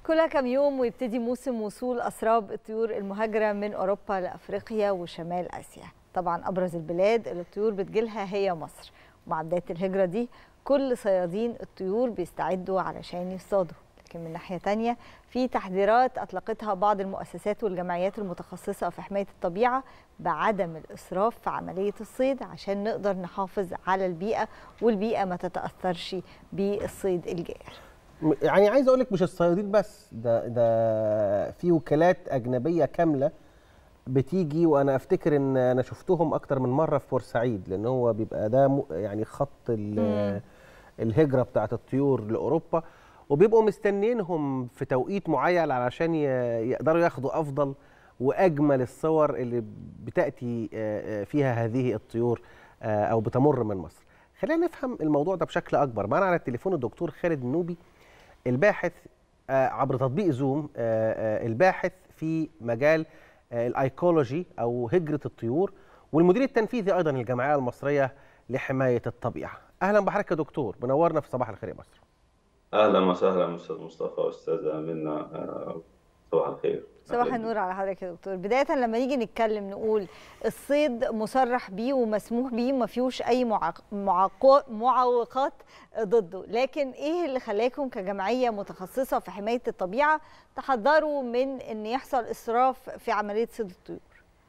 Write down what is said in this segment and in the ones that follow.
كلها كام يوم ويبتدي موسم وصول أسراب الطيور المهاجرة من أوروبا لأفريقيا وشمال آسيا طبعا أبرز البلاد اللي الطيور بتجيلها هي مصر ومع بداية الهجرة دي كل صيادين الطيور بيستعدوا علشان يصطادوا لكن من ناحية تانية في تحذيرات أطلقتها بعض المؤسسات والجمعيات المتخصصة في حماية الطبيعة بعدم الإسراف في عملية الصيد عشان نقدر نحافظ على البيئة والبيئة ما تتأثرش بالصيد الجائر يعني عايز اقول لك مش الصيادين بس ده ده في وكالات اجنبيه كامله بتيجي وانا افتكر ان انا شفتهم اكتر من مره في بورسعيد لان هو بيبقى ده م- يعني خط ال- الهجره بتاعه الطيور لاوروبا وبيبقوا مستنينهم في توقيت معين علشان ي- يقدروا ياخدوا افضل واجمل الصور اللي بتاتي آه، آه، فيها هذه الطيور آه، او بتمر من مصر خلينا نفهم الموضوع ده بشكل اكبر معانا على التليفون الدكتور خالد النوبي الباحث آه، عبر تطبيق زوم آه، آه، الباحث في مجال آه، الايكولوجي او هجره الطيور والمدير التنفيذي ايضا للجمعيه المصريه لحمايه الطبيعه اهلا بحضرتك يا دكتور منورنا في صباح الخير يا مصر اهلا وسهلا استاذ مصطفى واستاذه منى آه، صباح الخير صباح أهلاً النور على حضرتك يا دكتور بداية لما نيجي نتكلم نقول الصيد مصرح بيه ومسموح بيه وما فيهوش أي معاق- معاقو- معوقات ضده لكن إيه اللي خلاكم كجمعية متخصصة في حماية الطبيعة تحذروا من أن يحصل إسراف في عملية صيد الطيور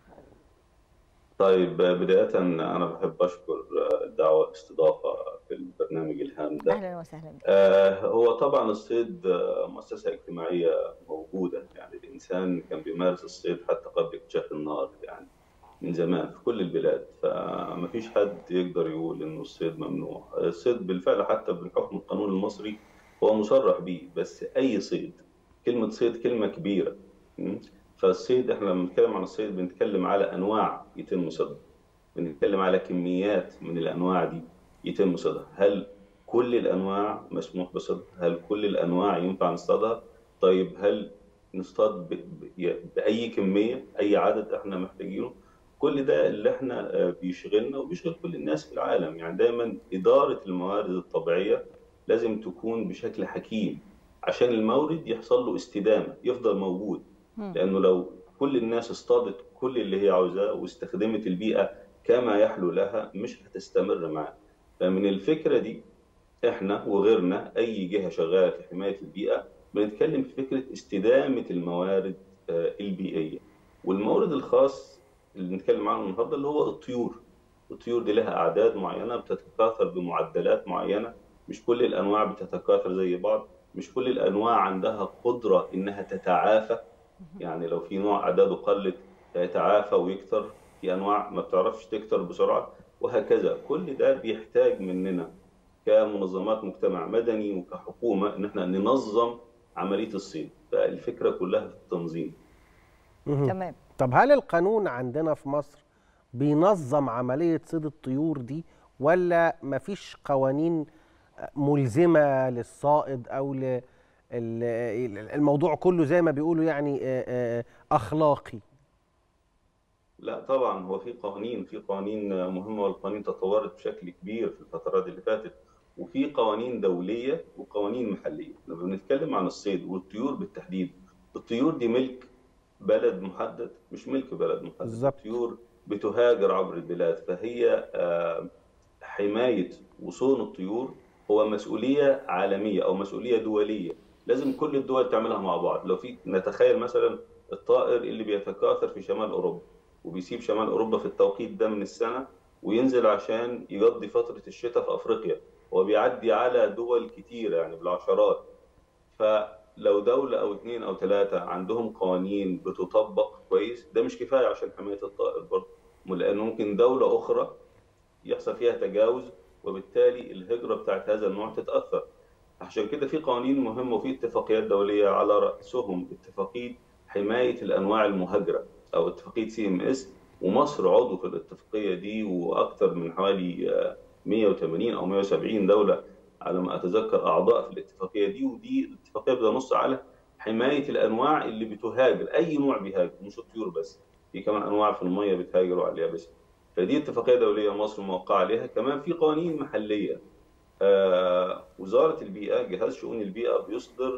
طيب بداية أنا بحب أشكر الدعوة والاستضافة في البرنامج الهام ده أهلا وسهلا بك آه، هو طبعا الصيد آه، مؤسسة اجتماعية موجودة يعني الإنسان كان بيمارس الصيد حتى قبل اكتشاف النار يعني من زمان في كل البلاد فما فيش حد يقدر يقول إنه الصيد ممنوع الصيد بالفعل حتى بالحكم القانون المصري هو مصرح به بس أي صيد كلمة صيد كلمة كبيرة م? فالصيد احنا لما بنتكلم عن الصيد بنتكلم على أنواع يتم صيدها بنتكلم على كميات من الأنواع دي يتم صيدها هل كل الانواع مسموح بصيدها هل كل الانواع ينفع نصطادها طيب هل نصطاد ب... ب... باي كميه اي عدد احنا محتاجينه كل ده اللي احنا آه، بيشغلنا وبيشغل كل الناس في العالم يعني دايما اداره الموارد الطبيعيه لازم تكون بشكل حكيم عشان المورد يحصل له استدامه يفضل موجود مم. لانه لو كل الناس اصطادت كل اللي هي عاوزاه واستخدمت البيئه كما يحلو لها مش هتستمر معانا فمن الفكره دي احنا وغيرنا اي جهه شغاله في حمايه البيئه بنتكلم في فكره استدامه الموارد آه، البيئيه والمورد الخاص اللي بنتكلم عنه النهارده اللي هو الطيور الطيور دي لها اعداد معينه بتتكاثر بمعدلات معينه مش كل الانواع بتتكاثر زي بعض مش كل الانواع عندها قدره انها تتعافى يعني لو في نوع اعداده قلت يتعافى ويكتر في انواع ما بتعرفش تكتر بسرعه وهكذا كل ده بيحتاج مننا كمنظمات مجتمع مدني وكحكومه ان احنا ننظم عمليه الصيد فالفكره كلها في التنظيم مهم. تمام طب هل القانون عندنا في مصر بينظم عمليه صيد الطيور دي ولا مفيش قوانين ملزمه للصائد او ل ال- الموضوع كله زي ما بيقولوا يعني آه، آه، اخلاقي لا طبعا هو في قوانين في قوانين مهمه والقوانين تطورت بشكل كبير في الفترات اللي فاتت وفي قوانين دوليه وقوانين محليه لما بنتكلم عن الصيد والطيور بالتحديد الطيور دي ملك بلد محدد مش ملك بلد محدد بالظبط. الطيور بتهاجر عبر البلاد فهي آه، حمايه وصون الطيور هو مسؤوليه عالميه او مسؤوليه دوليه لازم كل الدول تعملها مع بعض لو في نتخيل مثلا الطائر اللي بيتكاثر في شمال اوروبا وبيسيب شمال اوروبا في التوقيت ده من السنه وينزل عشان يقضي فتره الشتاء في افريقيا هو بيعدي على دول كتيره يعني بالعشرات فلو دوله او اثنين او ثلاثه عندهم قوانين بتطبق كويس ده مش كفايه عشان حمايه الطائر برضه لانه ممكن دوله اخرى يحصل فيها تجاوز وبالتالي الهجره بتاعت هذا النوع تتاثر عشان كده في قوانين مهمه وفي اتفاقيات دوليه على راسهم اتفاقيه حمايه الانواع المهاجره او اتفاقيه سي ام اس ومصر عضو في الاتفاقيه دي واكثر من حوالي آه، 180 او 170 دوله على ما اتذكر اعضاء في الاتفاقيه دي ودي الاتفاقيه بتنص على حمايه الانواع اللي بتهاجر اي نوع بيهاجر مش الطيور بس في كمان انواع في الميه بتهاجر وعلى اليابس فدي اتفاقيه دوليه مصر موقعه عليها كمان في قوانين محليه آه، وزاره البيئه جهاز شؤون البيئه بيصدر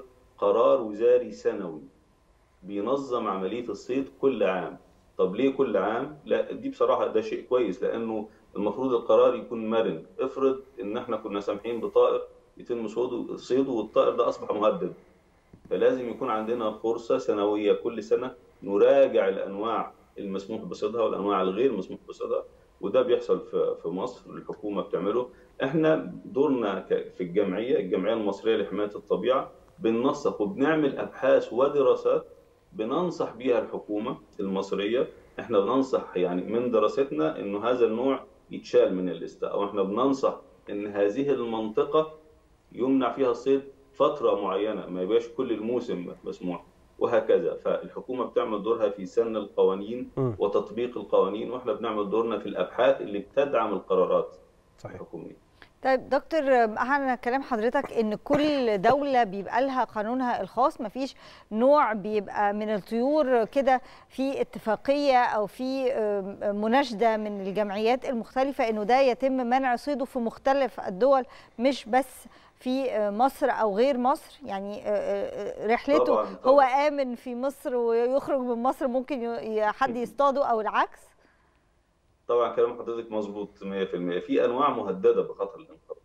قرار وزاري سنوي بينظم عمليه الصيد كل عام طب ليه كل عام لا دي بصراحه ده شيء كويس لانه المفروض القرار يكون مرن افرض ان احنا كنا سامحين بطائر يتم صيده صيده والطائر ده اصبح مهدد فلازم يكون عندنا فرصه سنويه كل سنه نراجع الانواع المسموح بصيدها والانواع الغير مسموح بصيدها وده بيحصل في في مصر الحكومه بتعمله احنا دورنا في الجمعيه الجمعيه المصريه لحمايه الطبيعه بننسق وبنعمل ابحاث ودراسات بننصح بيها الحكومه المصريه احنا بننصح يعني من دراستنا انه هذا النوع يتشال من الليسته او احنا بننصح ان هذه المنطقه يمنع فيها الصيد فتره معينه ما يبقاش كل الموسم مسموح وهكذا فالحكومه بتعمل دورها في سن القوانين م. وتطبيق القوانين واحنا بنعمل دورنا في الابحاث اللي بتدعم القرارات صحيح الحكوميه طيب دكتور انا كلام حضرتك ان كل دوله بيبقى لها قانونها الخاص مفيش نوع بيبقى من الطيور كده في اتفاقيه او في مناشده من الجمعيات المختلفه انه ده يتم منع صيده في مختلف الدول مش بس في مصر او غير مصر يعني رحلته طبعاً هو طبعاً. امن في مصر ويخرج من مصر ممكن ي- حد يصطاده او العكس طبعا كلام حضرتك مظبوط 100% في انواع مهدده بخطر الانقراض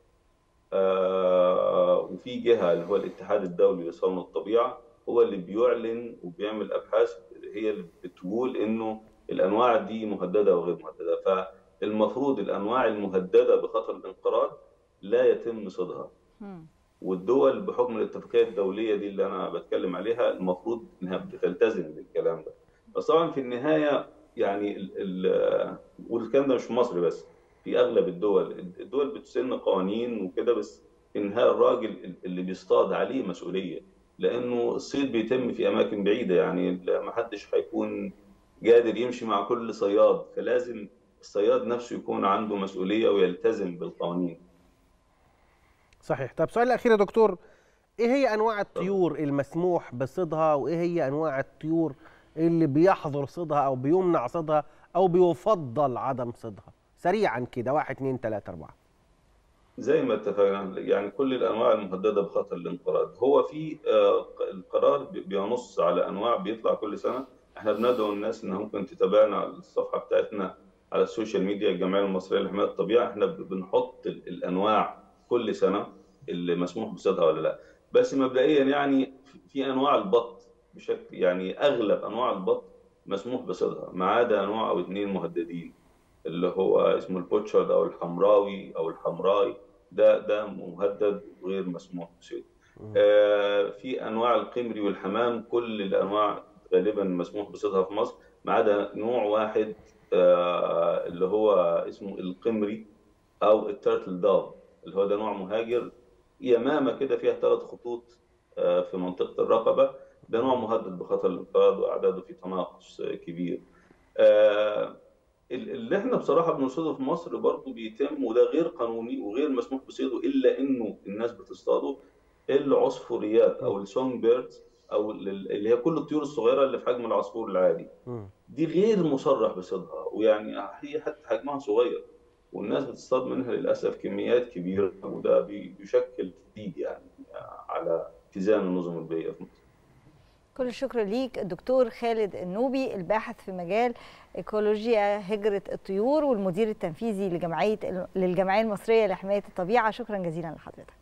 آه وفي جهه اللي هو الاتحاد الدولي لصون الطبيعه هو اللي بيعلن وبيعمل ابحاث هي اللي بتقول انه الانواع دي مهدده وغير مهدده فالمفروض الانواع المهدده بخطر الانقراض لا يتم صيدها مم. والدول بحكم الاتفاقيات الدوليه دي اللي انا بتكلم عليها المفروض انها بتلتزم بالكلام ده بس طبعا في النهايه يعني ال ال والكلام ده مش في مصر بس في اغلب الدول الدول بتسن قوانين وكده بس في النهايه الراجل اللي بيصطاد عليه مسؤوليه لانه الصيد بيتم في اماكن بعيده يعني ما حدش هيكون قادر يمشي مع كل صياد فلازم الصياد نفسه يكون عنده مسؤوليه ويلتزم بالقوانين صحيح طب سؤال الاخير يا دكتور ايه هي انواع الطيور المسموح بصيدها وايه هي انواع الطيور اللي بيحظر صيدها او بيمنع صيدها او بيفضل عدم صيدها سريعا كده واحد اتنين تلاته اربعه زي ما اتفقنا يعني كل الانواع المهدده بخطر الانقراض هو في آه، القرار بي- بينص على انواع بيطلع كل سنه احنا بندعو الناس انها ممكن تتابعنا على الصفحه بتاعتنا على السوشيال ميديا الجمعيه المصريه لحمايه الطبيعه احنا ب- بنحط ال- الانواع كل سنه اللي مسموح بصيدها ولا لا بس مبدئيا يعني في انواع البط بشكل يعني اغلب انواع البط مسموح بصيدها ما عدا نوع او اثنين مهددين اللي هو اسمه البوتشارد او الحمراوي او الحمراي ده ده مهدد وغير مسموح بصيده. آه في انواع القمري والحمام كل الانواع غالبا مسموح بصيدها في مصر ما عدا نوع واحد آه اللي هو اسمه القمري او التيرتل داف اللي هو ده نوع مهاجر يمامه كده فيها ثلاث خطوط آه في منطقه الرقبه ده نوع مهدد بخطر الانقراض واعداده في تناقص آه، كبير. آه ال- اللي احنا بصراحه بنرصده في مصر برضه بيتم وده غير قانوني وغير مسموح بصيده الا انه الناس بتصطاده العصفوريات او السونج بيردز او ال- اللي هي كل الطيور الصغيره اللي في حجم العصفور العادي مم. دي غير مصرح بصيدها ويعني هي حتى حجمها صغير والناس بتصطاد منها للاسف كميات كبيره وده بي- بيشكل تهديد يعني على اتزان النظم البيئيه في مصر كل الشكر ليك الدكتور خالد النوبي الباحث في مجال ايكولوجيا هجرة الطيور والمدير التنفيذي لجمعية للجمعية المصرية لحماية الطبيعة شكرا جزيلا لحضرتك